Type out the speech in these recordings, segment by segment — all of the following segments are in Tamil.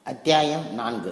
அத்தியாயம் நான்கு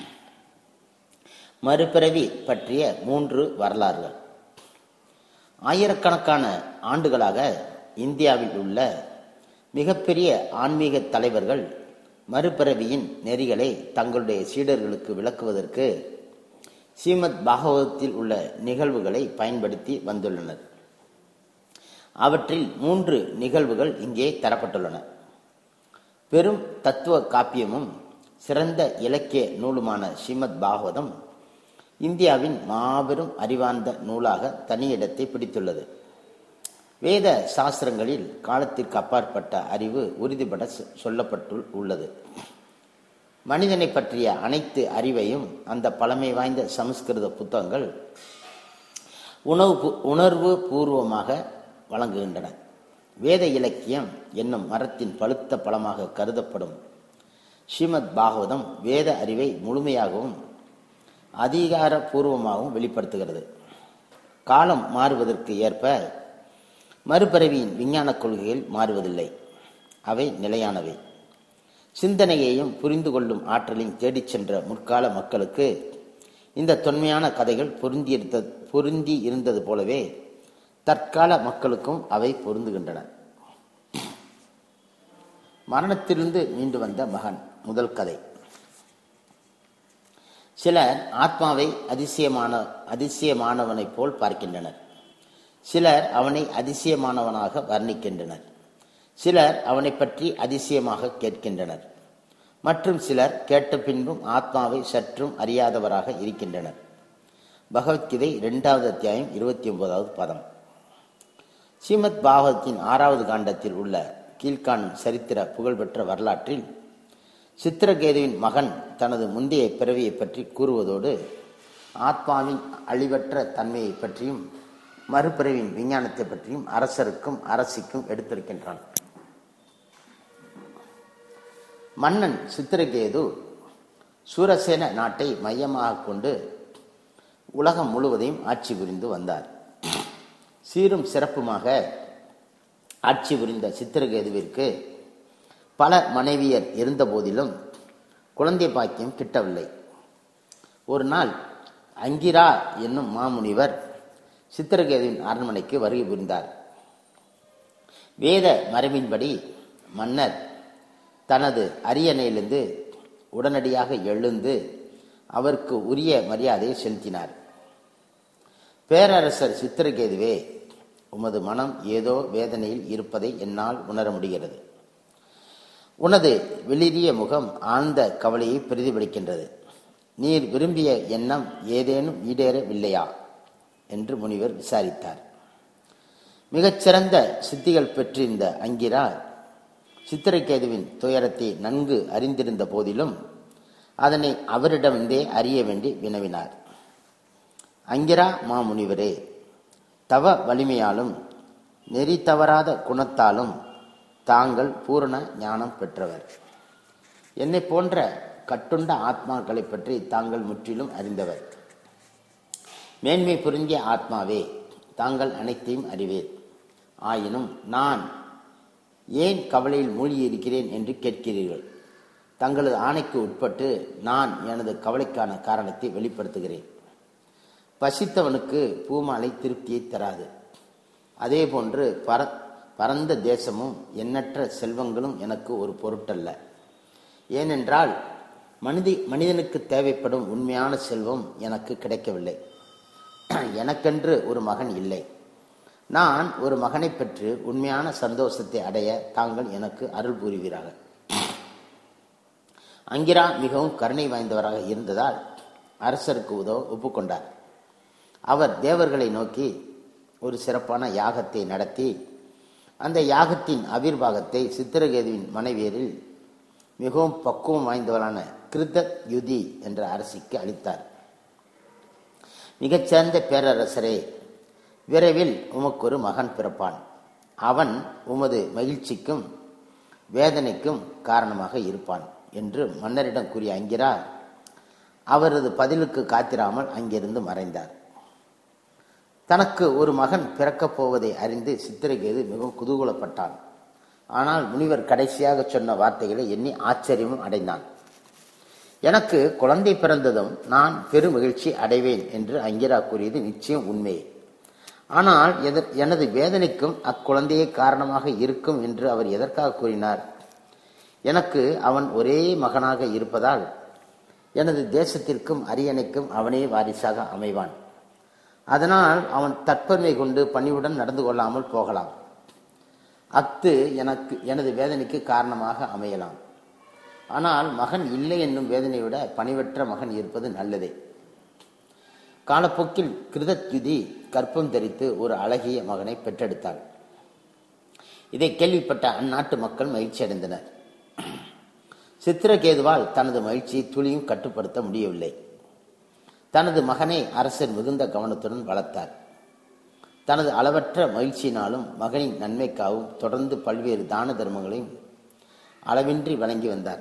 மறுபிறவி பற்றிய மூன்று வரலாறுகள் ஆயிரக்கணக்கான ஆண்டுகளாக இந்தியாவில் உள்ள மிகப்பெரிய ஆன்மீக தலைவர்கள் மறுபிறவியின் நெறிகளை தங்களுடைய சீடர்களுக்கு விளக்குவதற்கு ஸ்ரீமத் பாகவதத்தில் உள்ள நிகழ்வுகளை பயன்படுத்தி வந்துள்ளனர் அவற்றில் மூன்று நிகழ்வுகள் இங்கே தரப்பட்டுள்ளன பெரும் தத்துவ காப்பியமும் சிறந்த இலக்கிய நூலுமான ஸ்ரீமத் பாகவதம் இந்தியாவின் மாபெரும் அறிவார்ந்த நூலாக தனியிடத்தை பிடித்துள்ளது வேத சாஸ்திரங்களில் காலத்திற்கு அப்பாற்பட்ட அறிவு உறுதிபட சொல்லப்பட்டு உள்ளது மனிதனை பற்றிய அனைத்து அறிவையும் அந்த பழமை வாய்ந்த சமஸ்கிருத புத்தகங்கள் உணவு உணர்வு பூர்வமாக வழங்குகின்றன வேத இலக்கியம் என்னும் மரத்தின் பழுத்த பழமாக கருதப்படும் ஸ்ரீமத் பாகவதம் வேத அறிவை முழுமையாகவும் அதிகாரபூர்வமாகவும் வெளிப்படுத்துகிறது காலம் மாறுவதற்கு ஏற்ப மறுபிறவியின் விஞ்ஞான கொள்கைகள் மாறுவதில்லை அவை நிலையானவை சிந்தனையையும் புரிந்து கொள்ளும் ஆற்றலையும் தேடிச் சென்ற முற்கால மக்களுக்கு இந்த தொன்மையான கதைகள் பொருந்தியிருந்த பொருந்தி இருந்தது போலவே தற்கால மக்களுக்கும் அவை பொருந்துகின்றன மரணத்திலிருந்து மீண்டு வந்த மகன் முதல் கதை சிலர் ஆத்மாவை அதிசயமான அதிசயமானவனைப் போல் பார்க்கின்றனர் சிலர் அவனை அதிசயமானவனாக வர்ணிக்கின்றனர் சிலர் அவனை பற்றி அதிசயமாக கேட்கின்றனர் மற்றும் சிலர் கேட்ட பின்பும் ஆத்மாவை சற்றும் அறியாதவராக இருக்கின்றனர் பகவத்கீதை இரண்டாவது அத்தியாயம் இருபத்தி ஒன்பதாவது பதம் ஸ்ரீமத் பாகவத்தின் ஆறாவது காண்டத்தில் உள்ள கீழ்காணும் சரித்திர புகழ்பெற்ற வரலாற்றில் சித்திரகேதுவின் மகன் தனது முந்தைய பிறவியை பற்றி கூறுவதோடு ஆத்மாவின் அழிவற்ற தன்மையை பற்றியும் மறுபிறவின் விஞ்ஞானத்தை பற்றியும் அரசருக்கும் அரசிக்கும் எடுத்திருக்கின்றான் மன்னன் சித்திரகேது சூரசேன நாட்டை மையமாக கொண்டு உலகம் முழுவதையும் ஆட்சி புரிந்து வந்தார் சீரும் சிறப்புமாக ஆட்சி புரிந்த சித்திரகேதுவிற்கு பல மனைவியர் இருந்த போதிலும் குழந்தை பாக்கியம் கிட்டவில்லை ஒரு நாள் அங்கிரா என்னும் மாமுனிவர் சித்திரகேதுவின் அரண்மனைக்கு வருகை புரிந்தார் வேத மரபின்படி மன்னர் தனது அரியணையிலிருந்து உடனடியாக எழுந்து அவருக்கு உரிய மரியாதையை செலுத்தினார் பேரரசர் சித்திரகேதுவே உமது மனம் ஏதோ வேதனையில் இருப்பதை என்னால் உணர முடிகிறது உனது வெளிரிய முகம் ஆழ்ந்த கவலையை பிரதிபலிக்கின்றது நீர் விரும்பிய எண்ணம் ஏதேனும் ஈடேறவில்லையா என்று முனிவர் விசாரித்தார் மிகச்சிறந்த சித்திகள் பெற்றிருந்த அங்கிரா சித்திரகேதுவின் துயரத்தை நன்கு அறிந்திருந்த போதிலும் அதனை அவரிடமிருந்தே அறிய வேண்டி வினவினார் அங்கிரா மாமுனிவரே தவ வலிமையாலும் நெறி தவறாத குணத்தாலும் தாங்கள் பூரண ஞானம் பெற்றவர் என்னை போன்ற கட்டுண்ட ஆத்மாக்களை பற்றி தாங்கள் முற்றிலும் அறிந்தவர் மேன்மை புரிஞ்சிய ஆத்மாவே தாங்கள் அனைத்தையும் அறிவேன் ஆயினும் நான் ஏன் கவலையில் மூழ்கியிருக்கிறேன் என்று கேட்கிறீர்கள் தங்களது ஆணைக்கு உட்பட்டு நான் எனது கவலைக்கான காரணத்தை வெளிப்படுத்துகிறேன் பசித்தவனுக்கு பூமாலை திருப்தியை தராது அதே போன்று பர பரந்த தேசமும் எண்ணற்ற செல்வங்களும் எனக்கு ஒரு பொருட்டல்ல ஏனென்றால் மனித மனிதனுக்கு தேவைப்படும் உண்மையான செல்வம் எனக்கு கிடைக்கவில்லை எனக்கென்று ஒரு மகன் இல்லை நான் ஒரு மகனை பெற்று உண்மையான சந்தோஷத்தை அடைய தாங்கள் எனக்கு அருள் புரிவீராக அங்கிரா மிகவும் கருணை வாய்ந்தவராக இருந்ததால் அரசருக்கு உதவ ஒப்புக்கொண்டார் அவர் தேவர்களை நோக்கி ஒரு சிறப்பான யாகத்தை நடத்தி அந்த யாகத்தின் அவிர்வாகத்தை சித்திரகேதுவின் மனைவியரில் மிகவும் பக்குவம் வாய்ந்தவரான கிருத யுதி என்ற அரசிக்கு அளித்தார் மிகச்சிறந்த பேரரசரே விரைவில் உமக்கு ஒரு மகன் பிறப்பான் அவன் உமது மகிழ்ச்சிக்கும் வேதனைக்கும் காரணமாக இருப்பான் என்று மன்னரிடம் கூறிய அங்கிரா அவரது பதிலுக்கு காத்திராமல் அங்கிருந்து மறைந்தார் தனக்கு ஒரு மகன் பிறக்கப் போவதை அறிந்து சித்திரகேது மிகவும் குதூகலப்பட்டான் ஆனால் முனிவர் கடைசியாக சொன்ன வார்த்தைகளை எண்ணி ஆச்சரியமும் அடைந்தான் எனக்கு குழந்தை பிறந்ததும் நான் பெரும் மகிழ்ச்சி அடைவேன் என்று அங்கிரா கூறியது நிச்சயம் உண்மை ஆனால் எத- எனது வேதனைக்கும் அக்குழந்தையே காரணமாக இருக்கும் என்று அவர் எதற்காக கூறினார் எனக்கு அவன் ஒரே மகனாக இருப்பதால் எனது தேசத்திற்கும் அரியணைக்கும் அவனே வாரிசாக அமைவான் அதனால் அவன் தற்பெருமை கொண்டு பணிவுடன் நடந்து கொள்ளாமல் போகலாம் அத்து எனக்கு எனது வேதனைக்கு காரணமாக அமையலாம் ஆனால் மகன் இல்லை என்னும் வேதனையை விட பணிவற்ற மகன் இருப்பது நல்லதே காலப்போக்கில் கிருதத்யுதி கற்பம் தரித்து ஒரு அழகிய மகனை பெற்றெடுத்தாள் இதை கேள்விப்பட்ட அந்நாட்டு மக்கள் மகிழ்ச்சி அடைந்தனர் சித்திரகேதுவால் தனது மகிழ்ச்சியை துளியும் கட்டுப்படுத்த முடியவில்லை தனது மகனை அரசர் மிகுந்த கவனத்துடன் வளர்த்தார் தனது அளவற்ற மகிழ்ச்சியினாலும் மகனின் நன்மைக்காகவும் தொடர்ந்து பல்வேறு தான தர்மங்களையும் அளவின்றி வழங்கி வந்தார்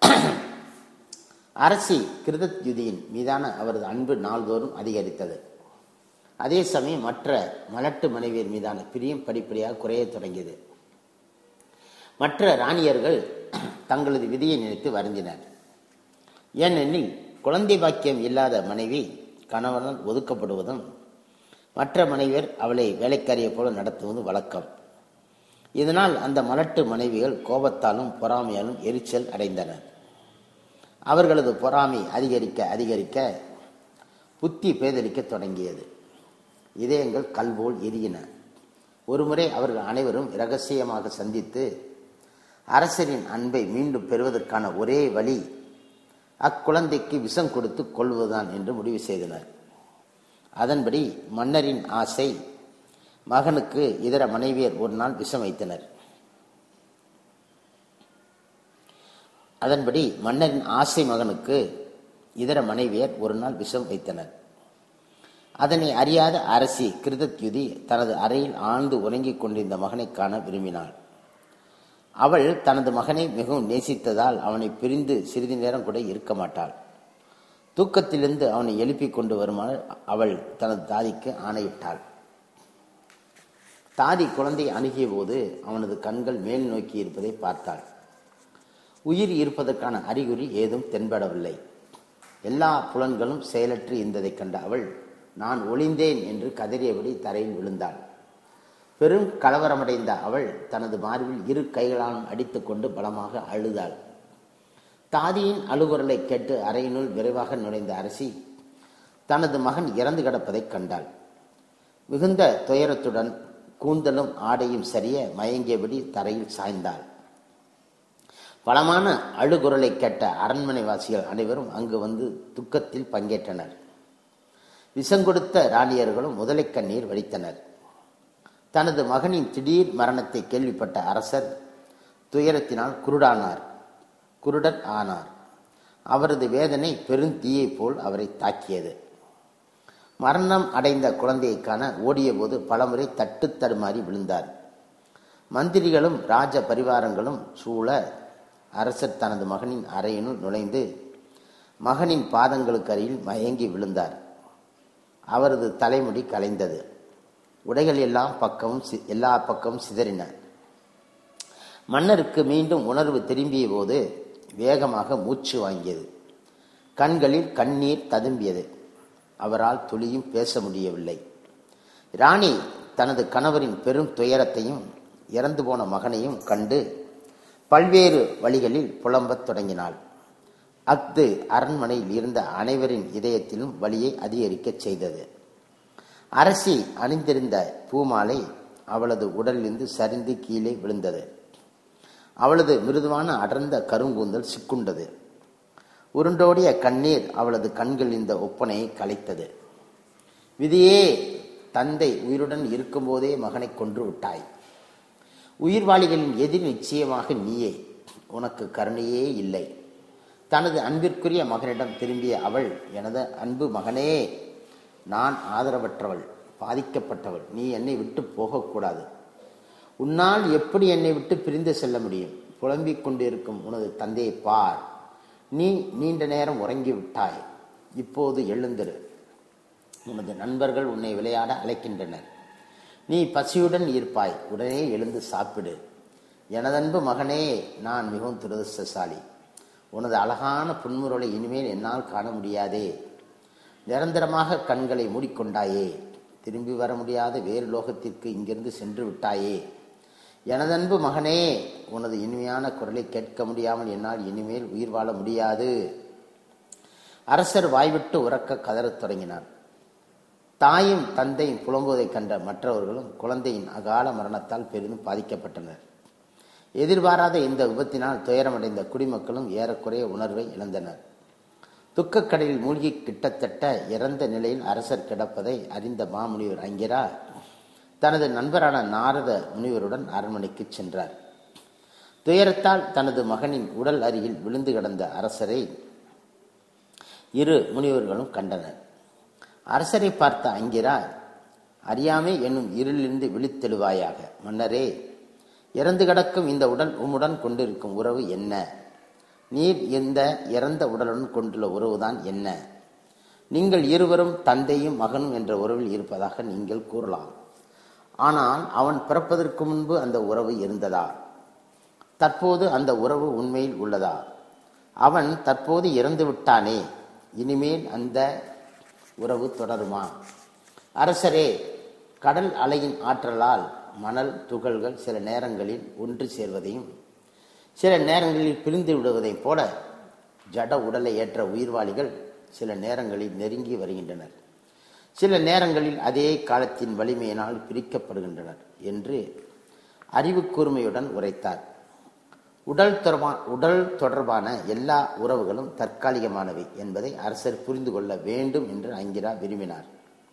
அரசி கிருதத்யுதியின் மீதான அவரது அன்பு நாள்தோறும் அதிகரித்தது அதே சமயம் மற்ற மலட்டு மனைவியர் மீதான பிரியம் படிப்படியாக குறையத் தொடங்கியது மற்ற ராணியர்கள் தங்களது விதியை நினைத்து வருந்தினர் ஏனெனில் குழந்தை பாக்கியம் இல்லாத மனைவி கணவனால் ஒதுக்கப்படுவதும் மற்ற மனைவியர் அவளை வேலைக்காரியை போல நடத்துவதும் வழக்கம் இதனால் அந்த மலட்டு மனைவிகள் கோபத்தாலும் பொறாமையாலும் எரிச்சல் அடைந்தனர் அவர்களது பொறாமை அதிகரிக்க அதிகரிக்க புத்தி பேதலிக்க தொடங்கியது இதயங்கள் கல்போல் எரியின ஒருமுறை அவர்கள் அனைவரும் இரகசியமாக சந்தித்து அரசரின் அன்பை மீண்டும் பெறுவதற்கான ஒரே வழி அக்குழந்தைக்கு விஷம் கொடுத்து கொள்வதுதான் என்று முடிவு செய்தனர் அதன்படி மன்னரின் ஆசை மகனுக்கு இதர மனைவியர் ஒரு நாள் விஷம் வைத்தனர் அதன்படி மன்னரின் ஆசை மகனுக்கு இதர மனைவியர் ஒரு நாள் விஷம் வைத்தனர் அதனை அறியாத அரசி கிருதத்யுதி தனது அறையில் ஆழ்ந்து உறங்கிக் கொண்டிருந்த மகனை காண விரும்பினாள் அவள் தனது மகனை மிகவும் நேசித்ததால் அவனை பிரிந்து சிறிது நேரம் கூட இருக்க மாட்டாள் தூக்கத்திலிருந்து அவனை எழுப்பிக் கொண்டு வருமாறு அவள் தனது தாதிக்கு ஆணையிட்டாள் தாதி குழந்தை அணுகிய போது அவனது கண்கள் மேல் நோக்கி இருப்பதை பார்த்தாள் உயிர் இருப்பதற்கான அறிகுறி ஏதும் தென்படவில்லை எல்லா புலன்களும் செயலற்று இருந்ததைக் கண்ட அவள் நான் ஒளிந்தேன் என்று கதறியபடி தரையில் விழுந்தாள் பெரும் கலவரமடைந்த அவள் தனது மார்பில் இரு கைகளாலும் அடித்துக்கொண்டு பலமாக அழுதாள் தாதியின் அழுகுரலை கேட்டு அறையினுள் விரைவாக நுழைந்த அரசி தனது மகன் இறந்து கிடப்பதைக் கண்டாள் மிகுந்த துயரத்துடன் கூந்தலும் ஆடையும் சரிய மயங்கியபடி தரையில் சாய்ந்தாள் பலமான அழுகுரலை கேட்ட அரண்மனை வாசிகள் அனைவரும் அங்கு வந்து துக்கத்தில் பங்கேற்றனர் விஷங்கொடுத்த ராணியர்களும் முதலை கண்ணீர் வடித்தனர் தனது மகனின் திடீர் மரணத்தை கேள்விப்பட்ட அரசர் துயரத்தினால் குருடானார் குருடர் ஆனார் அவரது வேதனை பெருந்தீயைப் போல் அவரை தாக்கியது மரணம் அடைந்த குழந்தையை காண ஓடியபோது பலமுறை தட்டு தடுமாறி விழுந்தார் மந்திரிகளும் ராஜ பரிவாரங்களும் சூழ அரசர் தனது மகனின் அறையினுள் நுழைந்து மகனின் பாதங்களுக்கு அருகில் மயங்கி விழுந்தார் அவரது தலைமுடி கலைந்தது உடைகள் எல்லாம் பக்கமும் சி- எல்லா பக்கமும் சிதறின மன்னருக்கு மீண்டும் உணர்வு திரும்பிய போது வேகமாக மூச்சு வாங்கியது கண்களில் கண்ணீர் ததும்பியது அவரால் துளியும் பேச முடியவில்லை ராணி தனது கணவரின் பெரும் துயரத்தையும் இறந்து போன மகனையும் கண்டு பல்வேறு வழிகளில் புலம்பத் தொடங்கினாள் அஃது அரண்மனையில் இருந்த அனைவரின் இதயத்திலும் வலியை அதிகரிக்கச் செய்தது அரசி அணிந்திருந்த பூமாலை அவளது உடலிலிருந்து சரிந்து கீழே விழுந்தது அவளது மிருதுவான அடர்ந்த கருங்கூந்தல் சிக்குண்டது உருண்டோடிய கண்ணீர் அவளது கண்கள் இந்த ஒப்பனையை கலைத்தது விதியே தந்தை உயிருடன் இருக்கும்போதே மகனை கொன்று விட்டாய் உயிர்வாளிகளின் எதிர் நிச்சயமாக நீயே உனக்கு கருணையே இல்லை தனது அன்பிற்குரிய மகனிடம் திரும்பிய அவள் எனது அன்பு மகனே நான் ஆதரவற்றவள் பாதிக்கப்பட்டவள் நீ என்னை விட்டு போகக்கூடாது உன்னால் எப்படி என்னை விட்டு பிரிந்து செல்ல முடியும் புலம்பிக் கொண்டிருக்கும் உனது தந்தையை பார் நீ நீண்ட நேரம் உறங்கி விட்டாய் இப்போது எழுந்திரு உனது நண்பர்கள் உன்னை விளையாட அழைக்கின்றனர் நீ பசியுடன் இருப்பாய் உடனே எழுந்து சாப்பிடு எனதன்பு மகனே நான் மிகவும் துரதிர்ஷ்டசாலி உனது அழகான புன்முறலை இனிமேல் என்னால் காண முடியாதே நிரந்தரமாக கண்களை மூடிக்கொண்டாயே திரும்பி வர முடியாத வேறு லோகத்திற்கு இங்கிருந்து சென்று விட்டாயே எனதன்பு மகனே உனது இனிமையான குரலை கேட்க முடியாமல் என்னால் இனிமேல் உயிர் வாழ முடியாது அரசர் வாய்விட்டு உறக்க கதறத் தொடங்கினார் தாயும் தந்தையும் புலம்புவதைக் கண்ட மற்றவர்களும் குழந்தையின் அகால மரணத்தால் பெரிதும் பாதிக்கப்பட்டனர் எதிர்பாராத இந்த விபத்தினால் துயரமடைந்த குடிமக்களும் ஏறக்குறைய உணர்வை இழந்தனர் துக்கக்கடலில் மூழ்கி கிட்டத்தட்ட இறந்த நிலையில் அரசர் கிடப்பதை அறிந்த மாமுனிவர் அங்கிரா தனது நண்பரான நாரத முனிவருடன் அரண்மனைக்கு சென்றார் துயரத்தால் தனது மகனின் உடல் அருகில் விழுந்து கிடந்த அரசரை இரு முனிவர்களும் கண்டனர் அரசரை பார்த்த அங்கிரா அறியாமை என்னும் இருளிலிருந்து விழித்தெழுவாயாக மன்னரே இறந்து கிடக்கும் இந்த உடல் உம்முடன் கொண்டிருக்கும் உறவு என்ன நீர் இந்த இறந்த உடலுடன் கொண்டுள்ள உறவுதான் என்ன நீங்கள் இருவரும் தந்தையும் மகனும் என்ற உறவில் இருப்பதாக நீங்கள் கூறலாம் ஆனால் அவன் பிறப்பதற்கு முன்பு அந்த உறவு இருந்ததா தற்போது அந்த உறவு உண்மையில் உள்ளதா அவன் தற்போது இறந்து விட்டானே இனிமேல் அந்த உறவு தொடருமா அரசரே கடல் அலையின் ஆற்றலால் மணல் துகள்கள் சில நேரங்களில் ஒன்று சேர்வதையும் சில நேரங்களில் பிரிந்து விடுவதைப் போல ஜட உடலை ஏற்ற உயிர்வாளிகள் சில நேரங்களில் நெருங்கி வருகின்றனர் சில நேரங்களில் அதே காலத்தின் வலிமையினால் பிரிக்கப்படுகின்றனர் என்று அறிவு கூர்மையுடன் உரைத்தார் உடல் தொடர்பா உடல் தொடர்பான எல்லா உறவுகளும் தற்காலிகமானவை என்பதை அரசர் புரிந்து கொள்ள வேண்டும் என்று அங்கிரா விரும்பினார்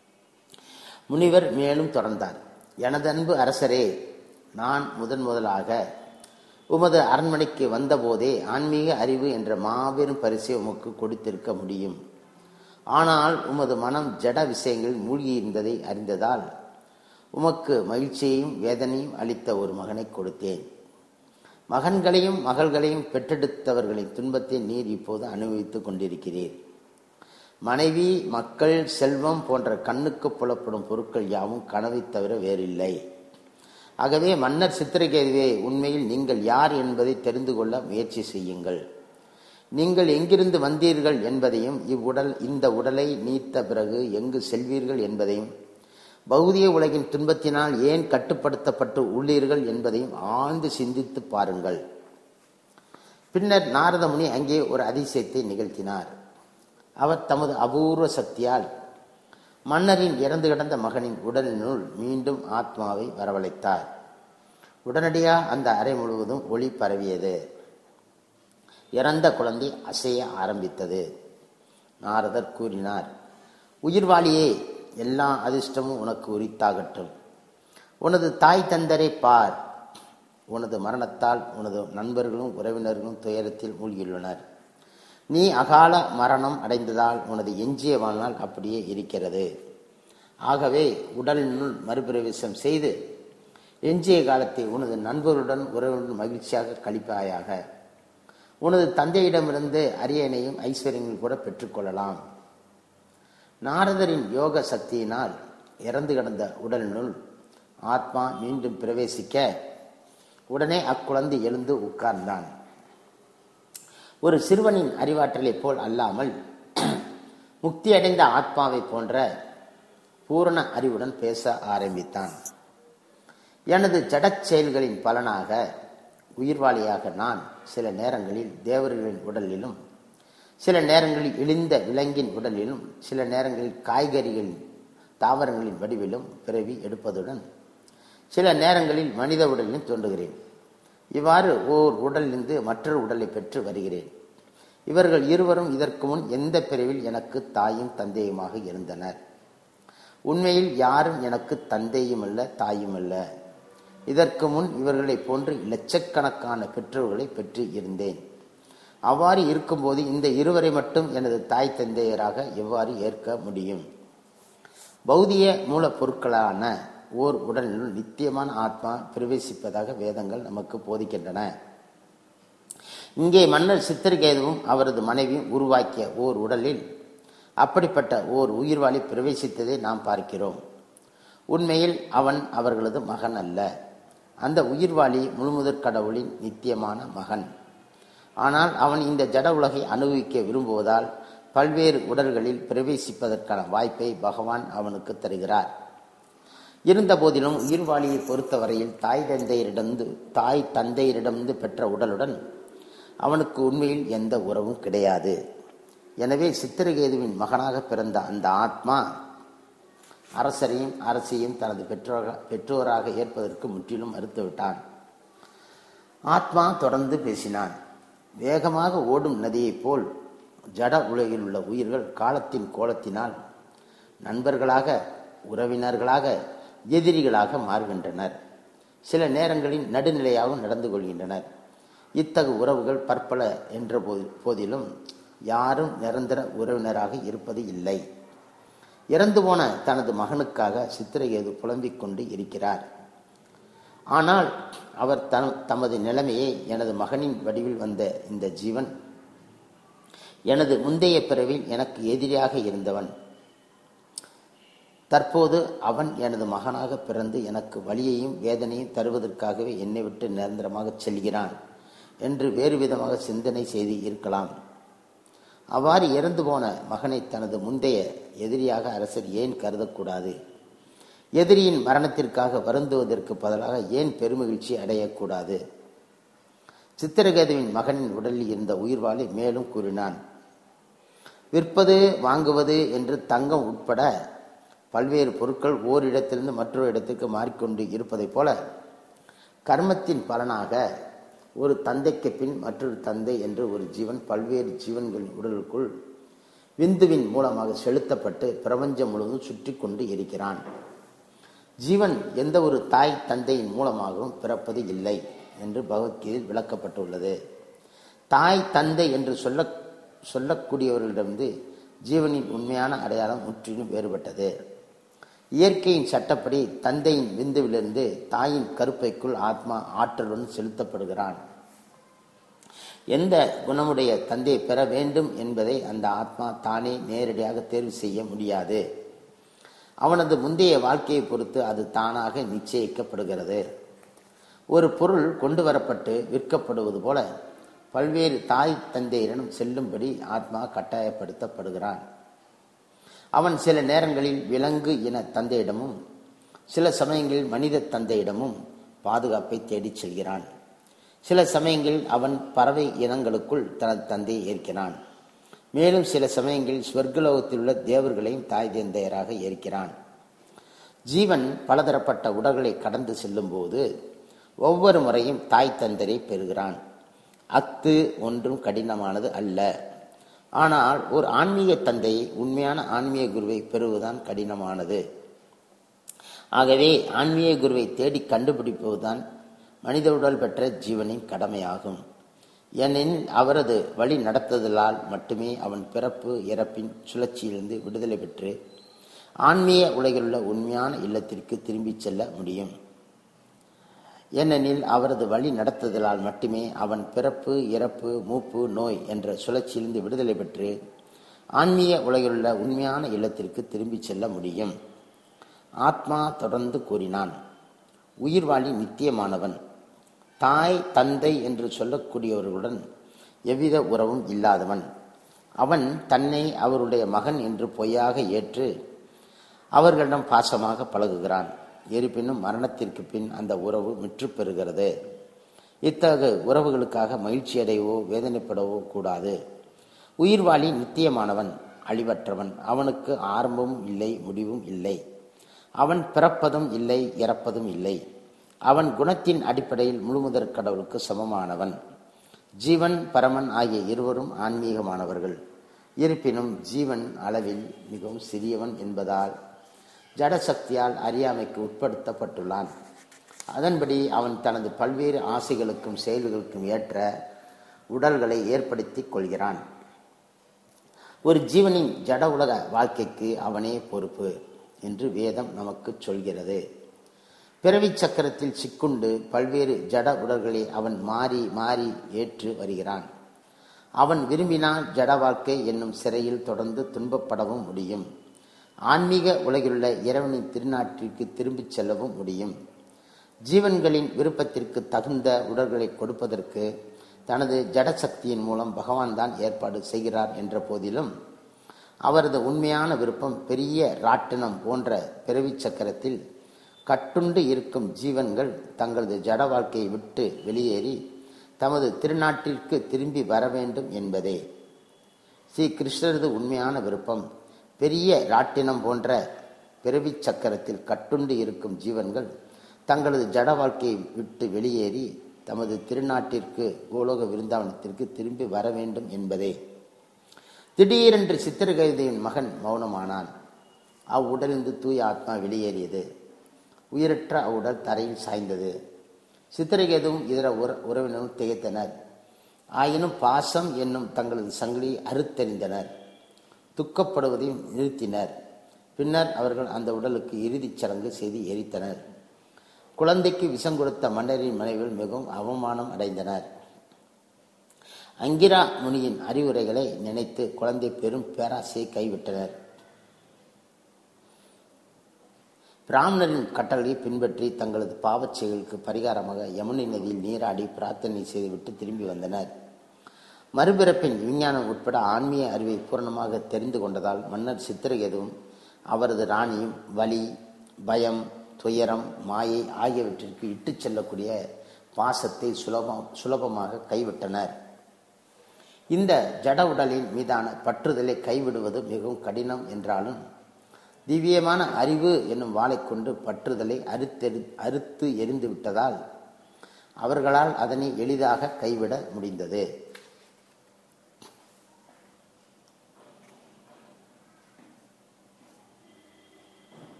முனிவர் மேலும் தொடர்ந்தார் எனதன்பு அரசரே நான் முதன் முதலாக உமது அரண்மனைக்கு வந்தபோதே ஆன்மீக அறிவு என்ற மாபெரும் பரிசை உமக்கு கொடுத்திருக்க முடியும் ஆனால் உமது மனம் ஜட விஷயங்களில் மூழ்கியிருந்ததை அறிந்ததால் உமக்கு மகிழ்ச்சியையும் வேதனையும் அளித்த ஒரு மகனை கொடுத்தேன் மகன்களையும் மகள்களையும் பெற்றெடுத்தவர்களின் துன்பத்தை நீர் இப்போது அனுபவித்துக் கொண்டிருக்கிறீர் மனைவி மக்கள் செல்வம் போன்ற கண்ணுக்கு புலப்படும் பொருட்கள் யாவும் கனவை தவிர வேறில்லை ஆகவே மன்னர் சித்திரகேதுவே உண்மையில் நீங்கள் யார் என்பதை தெரிந்து கொள்ள முயற்சி செய்யுங்கள் நீங்கள் எங்கிருந்து வந்தீர்கள் என்பதையும் இவ்வுடல் இந்த உடலை நீத்த பிறகு எங்கு செல்வீர்கள் என்பதையும் பௌதிக உலகின் துன்பத்தினால் ஏன் கட்டுப்படுத்தப்பட்டு உள்ளீர்கள் என்பதையும் ஆழ்ந்து சிந்தித்து பாருங்கள் பின்னர் நாரதமுனி அங்கே ஒரு அதிசயத்தை நிகழ்த்தினார் அவர் தமது அபூர்வ சக்தியால் மன்னரின் இறந்து கிடந்த மகனின் உடலினுள் மீண்டும் ஆத்மாவை வரவழைத்தார் உடனடியாக அந்த அறை முழுவதும் ஒளி பரவியது இறந்த குழந்தை அசைய ஆரம்பித்தது நாரதர் கூறினார் உயிர்வாளியே எல்லா அதிர்ஷ்டமும் உனக்கு உரித்தாகட்டும் உனது தாய் தந்தரை பார் உனது மரணத்தால் உனது நண்பர்களும் உறவினர்களும் துயரத்தில் மூழ்கியுள்ளனர் நீ அகால மரணம் அடைந்ததால் உனது எஞ்சிய வாழ்நாள் அப்படியே இருக்கிறது ஆகவே உடலினுள் மறுபிரவேசம் செய்து எஞ்சிய காலத்தை உனது நண்பர்களுடன் உறவுடன் மகிழ்ச்சியாக கழிப்பாயாக உனது தந்தையிடமிருந்து அரியணையும் ஐஸ்வர்யங்கள் கூட பெற்றுக்கொள்ளலாம் நாரதரின் யோக சக்தியினால் இறந்து கிடந்த உடலினுள் ஆத்மா மீண்டும் பிரவேசிக்க உடனே அக்குழந்தை எழுந்து உட்கார்ந்தான் ஒரு சிறுவனின் அறிவாற்றலைப் போல் அல்லாமல் முக்தி அடைந்த ஆத்மாவை போன்ற பூரண அறிவுடன் பேச ஆரம்பித்தான் எனது ஜடச் செயல்களின் பலனாக உயிர்வாளியாக நான் சில நேரங்களில் தேவர்களின் உடலிலும் சில நேரங்களில் இழிந்த விலங்கின் உடலிலும் சில நேரங்களில் காய்கறிகளின் தாவரங்களின் வடிவிலும் பிறவி எடுப்பதுடன் சில நேரங்களில் மனித உடலிலும் தோன்றுகிறேன் இவ்வாறு ஓர் உடலிலிருந்து மற்றொரு உடலை பெற்று வருகிறேன் இவர்கள் இருவரும் இதற்கு முன் எந்த பிரிவில் எனக்கு தாயும் தந்தையுமாக இருந்தனர் உண்மையில் யாரும் எனக்கு தந்தையும் அல்ல தாயும் அல்ல இதற்கு முன் இவர்களைப் போன்று லட்சக்கணக்கான பெற்றோர்களை பெற்று இருந்தேன் அவ்வாறு இருக்கும்போது இந்த இருவரை மட்டும் எனது தாய் தந்தையராக எவ்வாறு ஏற்க முடியும் பௌதிய மூலப்பொருட்களான ஓர் உடலினுள் நித்தியமான ஆத்மா பிரவேசிப்பதாக வேதங்கள் நமக்கு போதிக்கின்றன இங்கே மன்னர் சித்திரகேதுவும் அவரது மனைவியும் உருவாக்கிய ஓர் உடலில் அப்படிப்பட்ட ஓர் உயிர்வாளி பிரவேசித்ததை நாம் பார்க்கிறோம் உண்மையில் அவன் அவர்களது மகன் அல்ல அந்த உயிர்வாளி முழுமுதற் கடவுளின் நித்தியமான மகன் ஆனால் அவன் இந்த ஜட உலகை அனுபவிக்க விரும்புவதால் பல்வேறு உடல்களில் பிரவேசிப்பதற்கான வாய்ப்பை பகவான் அவனுக்கு தருகிறார் இருந்த போதிலும் உயிர்வாளியை பொறுத்தவரையில் தாய் தந்தையரிடந்து தாய் தந்தையரிடமிருந்து பெற்ற உடலுடன் அவனுக்கு உண்மையில் எந்த உறவும் கிடையாது எனவே சித்திரகேதுவின் மகனாக பிறந்த அந்த ஆத்மா அரசரையும் அரசியையும் தனது பெற்றோராக பெற்றோராக ஏற்பதற்கு முற்றிலும் மறுத்துவிட்டான் ஆத்மா தொடர்ந்து பேசினான் வேகமாக ஓடும் நதியைப் போல் ஜட உலகில் உள்ள உயிர்கள் காலத்தின் கோலத்தினால் நண்பர்களாக உறவினர்களாக எதிரிகளாக மாறுகின்றனர் சில நேரங்களில் நடுநிலையாகவும் நடந்து கொள்கின்றனர் இத்தகு உறவுகள் பற்பல என்ற போதிலும் யாரும் நிரந்தர உறவினராக இருப்பது இல்லை இறந்து போன தனது மகனுக்காக சித்திரகேது புலம்பிக் கொண்டு இருக்கிறார் ஆனால் அவர் தன் தமது நிலைமையை எனது மகனின் வடிவில் வந்த இந்த ஜீவன் எனது முந்தைய பிறவில் எனக்கு எதிரியாக இருந்தவன் தற்போது அவன் எனது மகனாக பிறந்து எனக்கு வலியையும் வேதனையும் தருவதற்காகவே என்னை விட்டு நிரந்தரமாக செல்கிறான் என்று வேறு விதமாக சிந்தனை செய்து இருக்கலாம் அவ்வாறு இறந்து போன மகனை தனது முந்தைய எதிரியாக அரசர் ஏன் கருதக்கூடாது எதிரியின் மரணத்திற்காக வருந்துவதற்கு பதிலாக ஏன் பெருமகிழ்ச்சி அடையக்கூடாது சித்திரகேதுவின் மகனின் உடலில் இருந்த உயிர்வாளி மேலும் கூறினான் விற்பது வாங்குவது என்று தங்கம் உட்பட பல்வேறு பொருட்கள் ஓரிடத்திலிருந்து மற்றொரு இடத்திற்கு மாறிக்கொண்டு இருப்பதைப் போல கர்மத்தின் பலனாக ஒரு தந்தைக்கு பின் மற்றொரு தந்தை என்று ஒரு ஜீவன் பல்வேறு ஜீவன்களின் உடலுக்குள் விந்துவின் மூலமாக செலுத்தப்பட்டு பிரபஞ்சம் முழுவதும் சுற்றி கொண்டு இருக்கிறான் ஜீவன் எந்த ஒரு தாய் தந்தையின் மூலமாகவும் பிறப்பது இல்லை என்று பகவத்கீதையில் விளக்கப்பட்டுள்ளது தாய் தந்தை என்று சொல்ல சொல்லக்கூடியவர்களிடமிருந்து ஜீவனின் உண்மையான அடையாளம் முற்றிலும் வேறுபட்டது இயற்கையின் சட்டப்படி தந்தையின் விந்துவிலிருந்து தாயின் கருப்பைக்குள் ஆத்மா ஆற்றலுடன் செலுத்தப்படுகிறான் எந்த குணமுடைய தந்தையை பெற வேண்டும் என்பதை அந்த ஆத்மா தானே நேரடியாக தேர்வு செய்ய முடியாது அவனது முந்தைய வாழ்க்கையை பொறுத்து அது தானாக நிச்சயிக்கப்படுகிறது ஒரு பொருள் கொண்டு வரப்பட்டு விற்கப்படுவது போல பல்வேறு தாய் தந்தையரிடம் செல்லும்படி ஆத்மா கட்டாயப்படுத்தப்படுகிறான் அவன் சில நேரங்களில் விலங்கு இன தந்தையிடமும் சில சமயங்களில் மனித தந்தையிடமும் பாதுகாப்பை தேடிச் செல்கிறான் சில சமயங்களில் அவன் பறவை இனங்களுக்குள் தனது தந்தையை ஏற்கிறான் மேலும் சில சமயங்களில் ஸ்வர்கலோகத்தில் உள்ள தேவர்களையும் தாய் தந்தையராக ஏற்கிறான் ஜீவன் பலதரப்பட்ட உடல்களை கடந்து செல்லும் போது ஒவ்வொரு முறையும் தாய் தந்தரை பெறுகிறான் அத்து ஒன்றும் கடினமானது அல்ல ஆனால் ஒரு ஆன்மீக தந்தையை உண்மையான ஆன்மீக குருவை பெறுவதுதான் கடினமானது ஆகவே ஆன்மீக குருவை தேடி கண்டுபிடிப்பதுதான் மனித உடல் பெற்ற ஜீவனின் கடமையாகும் ஏனெனில் அவரது வழி நடத்துதலால் மட்டுமே அவன் பிறப்பு இறப்பின் சுழற்சியிலிருந்து விடுதலை பெற்று ஆன்மீக உலகிலுள்ள உண்மையான இல்லத்திற்கு திரும்பிச் செல்ல முடியும் ஏனெனில் அவரது வழி நடத்துதலால் மட்டுமே அவன் பிறப்பு இறப்பு மூப்பு நோய் என்ற சுழற்சியிலிருந்து விடுதலை பெற்று ஆன்மீக உலகிலுள்ள உண்மையான இல்லத்திற்கு திரும்பிச் செல்ல முடியும் ஆத்மா தொடர்ந்து கூறினான் உயிர்வாழி நித்தியமானவன் தாய் தந்தை என்று சொல்லக்கூடியவர்களுடன் எவ்வித உறவும் இல்லாதவன் அவன் தன்னை அவருடைய மகன் என்று பொய்யாக ஏற்று அவர்களிடம் பாசமாக பழகுகிறான் இருப்பினும் மரணத்திற்கு பின் அந்த உறவு முற்று பெறுகிறது இத்தகைய உறவுகளுக்காக மகிழ்ச்சி அடையவோ வேதனைப்படவோ கூடாது உயிர்வாளி நித்தியமானவன் அழிவற்றவன் அவனுக்கு ஆரம்பமும் இல்லை முடிவும் இல்லை அவன் பிறப்பதும் இல்லை இறப்பதும் இல்லை அவன் குணத்தின் அடிப்படையில் முழுமுதற் கடவுளுக்கு சமமானவன் ஜீவன் பரமன் ஆகிய இருவரும் ஆன்மீகமானவர்கள் இருப்பினும் ஜீவன் அளவில் மிகவும் சிறியவன் என்பதால் ஜடசக்தியால் அறியாமைக்கு உட்படுத்தப்பட்டுள்ளான் அதன்படி அவன் தனது பல்வேறு ஆசைகளுக்கும் செயல்களுக்கும் ஏற்ற உடல்களை ஏற்படுத்தி கொள்கிறான் ஒரு ஜீவனின் ஜட உலக வாழ்க்கைக்கு அவனே பொறுப்பு என்று வேதம் நமக்கு சொல்கிறது பிறவி சக்கரத்தில் சிக்குண்டு பல்வேறு ஜட உடல்களை அவன் மாறி மாறி ஏற்று வருகிறான் அவன் விரும்பினால் ஜட வாழ்க்கை என்னும் சிறையில் தொடர்ந்து துன்பப்படவும் முடியும் ஆன்மீக உலகிலுள்ள இறைவனின் திருநாட்டிற்கு திரும்பிச் செல்லவும் முடியும் ஜீவன்களின் விருப்பத்திற்கு தகுந்த உடல்களை கொடுப்பதற்கு தனது ஜடசக்தியின் மூலம் பகவான் தான் ஏற்பாடு செய்கிறார் என்ற போதிலும் அவரது உண்மையான விருப்பம் பெரிய ராட்டினம் போன்ற பிறவி சக்கரத்தில் கட்டுண்டு இருக்கும் ஜீவன்கள் தங்களது ஜட வாழ்க்கையை விட்டு வெளியேறி தமது திருநாட்டிற்கு திரும்பி வர வேண்டும் என்பதே ஸ்ரீ கிருஷ்ணரது உண்மையான விருப்பம் பெரிய ராட்டினம் போன்ற பிறவி சக்கரத்தில் கட்டுண்டு இருக்கும் ஜீவன்கள் தங்களது ஜட வாழ்க்கையை விட்டு வெளியேறி தமது திருநாட்டிற்கு கோலோக விருந்தாவனத்திற்கு திரும்பி வர வேண்டும் என்பதே திடீரென்று சித்திரகவிதையின் மகன் மௌனமானான் அவ்வுடலிருந்து தூய ஆத்மா வெளியேறியது உயிரற்ற அவ்வுடல் தரையில் சாய்ந்தது சித்திரகேதுவும் இதர உற உறவினரும் திகைத்தனர் ஆயினும் பாசம் என்னும் தங்களது சங்கிலியை அறுத்தெறிந்தனர் துக்கப்படுவதையும் நிறுத்தினர் பின்னர் அவர்கள் அந்த உடலுக்கு இறுதிச் சடங்கு செய்து எரித்தனர் குழந்தைக்கு விஷம் கொடுத்த மன்னரின் மனைவிகள் மிகவும் அவமானம் அடைந்தனர் அங்கிரா முனியின் அறிவுரைகளை நினைத்து குழந்தை பெரும் பேராசையை கைவிட்டனர் பிராமணரின் கட்டளையை பின்பற்றி தங்களது பாவச் செயல்களுக்கு பரிகாரமாக யமுனை நதியில் நீராடி பிரார்த்தனை செய்துவிட்டு திரும்பி வந்தனர் மறுபிறப்பின் விஞ்ஞானம் உட்பட ஆன்மீக அறிவை பூரணமாக தெரிந்து கொண்டதால் மன்னர் சித்திரகேதுவும் அவரது ராணியும் வலி பயம் துயரம் மாயை ஆகியவற்றிற்கு இட்டுச் செல்லக்கூடிய பாசத்தை சுலபம் சுலபமாக கைவிட்டனர் இந்த ஜட உடலின் மீதான பற்றுதலை கைவிடுவது மிகவும் கடினம் என்றாலும் திவ்யமான அறிவு என்னும் வாளை கொண்டு பற்றுதலை அறுத்தெறி அறுத்து எரிந்து விட்டதால் அவர்களால் அதனை எளிதாக கைவிட முடிந்தது